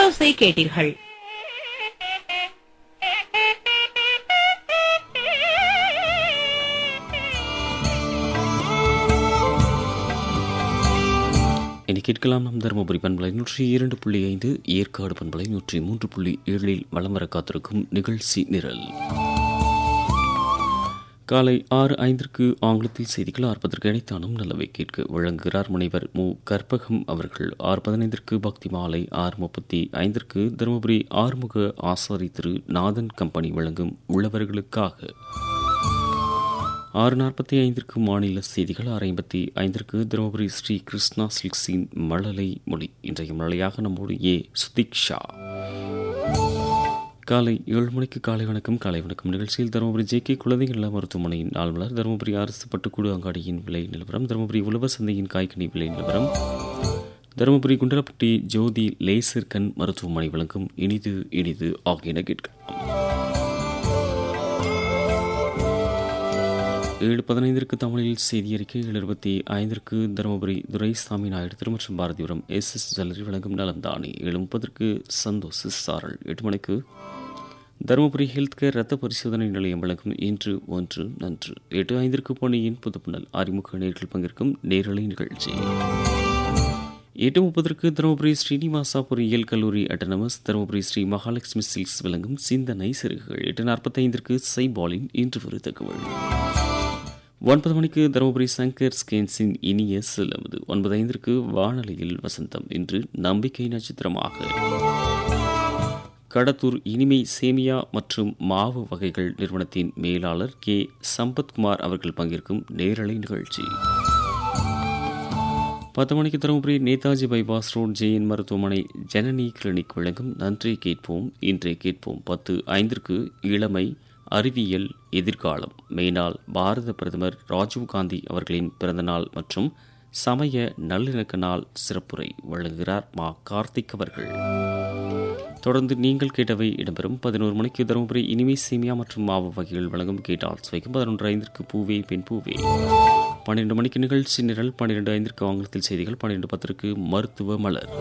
குரலோசை கேட்டீர்கள் இனி கேட்கலாம் நம் தருமபுரி பண்பலை நூற்றி இரண்டு புள்ளி ஐந்து ஏற்காடு பண்பலை நூற்றி மூன்று புள்ளி ஏழில் வலம் வர காத்திருக்கும் நிகழ்ச்சி நிரல் காலை ஆறு ஐந்திற்கு ஆங்கிலத்தில் செய்திகள் ஆர்ப்பதற்கு இணைத்தானும் நல்லவை கேட்க வழங்குகிறார் முனைவர் மு கற்பகம் அவர்கள் ஆறு பதினைந்திற்கு பக்தி மாலை ஆறு முப்பத்தி ஐந்திற்கு தருமபுரி ஆறுமுக ஆசாரி திரு நாதன் கம்பெனி வழங்கும் உள்ளவர்களுக்காக ஆறு நாற்பத்தி ஐந்திற்கு மாநில செய்திகள் ஆறு ஐம்பத்தி ஐந்திற்கு தருமபுரி ஸ்ரீ கிருஷ்ணா சில்க்ஸின் மழலை மொழி இன்றைய மழையாக நம்மோடு ஏ சுதீக்ஷா காலை ஏழு மணிக்கு காலை வணக்கம் காலை வணக்கம் நிகழ்ச்சியில் தருமபுரி ஜே கே குழந்தைகள் நல மருத்துவமனையின் ஆளுநர் தருமபுரி அரசு பட்டுக்கூடு அங்காடியின் விலை நிலவரம் தருமபுரி உழவர் சந்தையின் காய்கனி விலை நிலவரம் தருமபுரி குண்டலப்பட்டி ஜோதி லேசர் கண் மருத்துவமனை வழங்கும் இனிது இனிது ஆகியன கேட்கலாம் ஏழு பதினைந்திற்கு தமிழில் செய்தி அறிக்கை ஏழு இருபத்தி ஐந்திற்கு தருமபுரி துரைசாமி நாயுடு திருமற்றம் பாரதிபுரம் எஸ் எஸ் ஜல்லரி வழங்கும் நலந்தானி ஏழு முப்பதற்கு சந்தோஷ் சாரல் எட்டு மணிக்கு தருமபுரி ஹெல்த் கேர் ரத்த பரிசோதனை நிலையம் வழங்கும் இன்று ஒன்று நன்று எட்டு ஐந்திற்கு பொன்னியின் புதுப்புணல் அறிமுக நேர்கள் பங்கேற்கும் நேரலை நிகழ்ச்சி எட்டு முப்பதற்கு தருமபுரி ஸ்ரீனிவாசா பொறியியல் கல்லூரி அட்டனமஸ் தருமபுரி ஸ்ரீ மகாலட்சுமி சில்க்ஸ் வழங்கும் சிந்தனை சிறுகள் எட்டு நாற்பத்தைந்திற்கு சைபாலின் இன்று ஒரு தகவல் ஒன்பது மணிக்கு தருமபுரி சங்கர் ஸ்கேன்ஸின் இனிய சிலமது ஒன்பது ஐந்திற்கு வானொலியில் வசந்தம் இன்று நம்பிக்கை நட்சத்திரமாக கடத்தூர் இனிமை சேமியா மற்றும் மாவு வகைகள் நிறுவனத்தின் மேலாளர் கே சம்பத்குமார் அவர்கள் பங்கேற்கும் நேரலை நிகழ்ச்சி பத்து மணிக்கு தருமபுரி நேதாஜி பைபாஸ் ரோட் ஜெயின் மருத்துவமனை ஜனனி கிளினிக் வழங்கும் நன்றி கேட்போம் இன்றை கேட்போம் பத்து ஐந்திற்கு இளமை அறிவியல் எதிர்காலம் மெய்நாள் பாரத பிரதமர் ராஜீவ்காந்தி அவர்களின் பிறந்தநாள் மற்றும் சமய நல்லிணக்க நாள் சிறப்புரை வழங்குகிறார் மா கார்த்திக் அவர்கள் தொடர்ந்து நீங்கள் கேட்டவை இடம்பெறும் பதினோரு மணிக்கு தருமபுரி இனிமை சேமியா மற்றும் மாவு வகைகள் வழங்கும் கேட்டால் சுவைக்கும் பதினொன்று ஐந்திற்கு பூவே பெண் பூவே பன்னிரண்டு மணிக்கு நிகழ்ச்சி நிரல் பன்னிரண்டு ஐந்திற்கு ஆங்கிலத்தில் செய்திகள் பன்னிரண்டு பத்திற்கு மருத்துவ மலர்